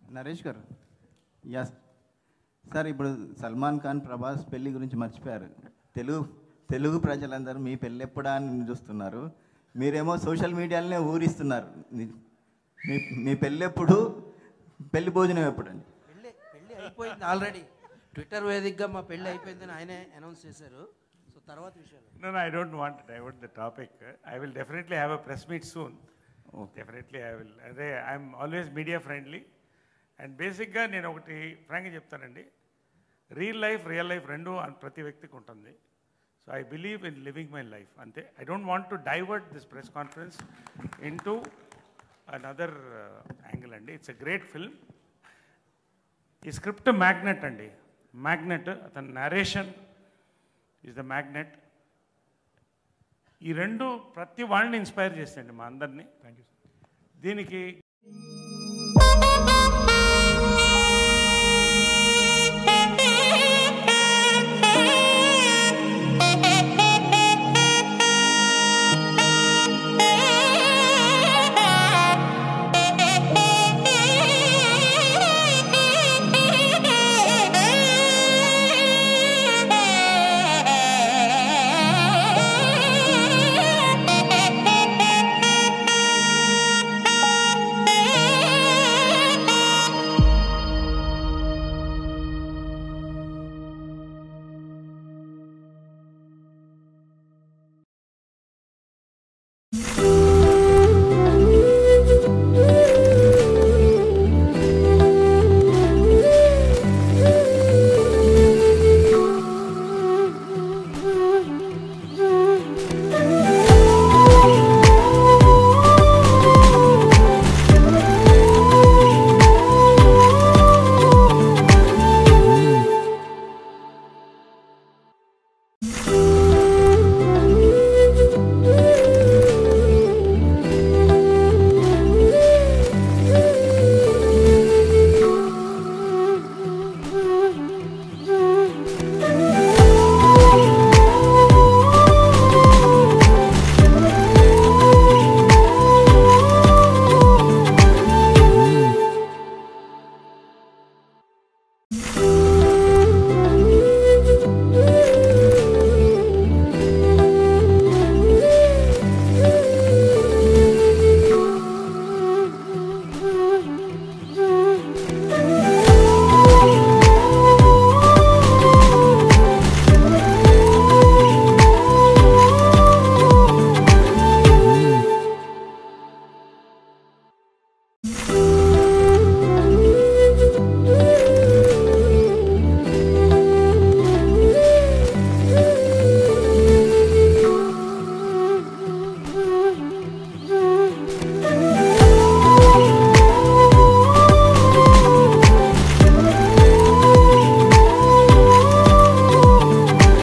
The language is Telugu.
నరేష్ గారు యస్ సార్ ఇప్పుడు సల్మాన్ ఖాన్ ప్రభాస్ పెళ్లి గురించి మర్చిపోయారు తెలుగు తెలుగు ప్రజలందరూ మీ పెళ్ళి ఎప్పుడా అని చూస్తున్నారు మీరేమో సోషల్ మీడియాలోనే ఊరిస్తున్నారు మీ- మీ మీ పెళ్ళి ఎప్పుడు పెళ్లి భోజనం ఎప్పుడండి పెళ్ళి పెళ్ళి అయిపోయింది ఆల్రెడీ ట్విట్టర్ వేదికగా మా పెళ్ళి అయిపోయిందని ఆయనే అనౌన్స్ చేశారు సో తర్వాత విషయాలు No, no, I don't want to divert the topic. I will definitely have a press meet soon. Definitely I will. అదే I'm always media friendly and బేసిక్గా నేను ఒకటి ఫ్రాంక్గా చెప్తానండి రియల్ లైఫ్ రియల్ లైఫ్ రెండు అన్- ప్రతి వ్యక్తికి ఉంటుంది so I believe in living my life అంతే I don't want to divert this press conference into another angle అండి ఇట్స్ ఎ గ్రేట్ ఫిల్మ్ ఈ స్క్రిప్ట్ మ్యాగ్నెట్ అండి మ్యాగ్నెట్ అతని నరేషన్ ఈజ్ ద మ్యాగ్నెట్ ఈ రెండు ప్రతి వాళ్ళని ఇన్స్పైర్ చేస్తాయండి మా అందరినీ దీనికి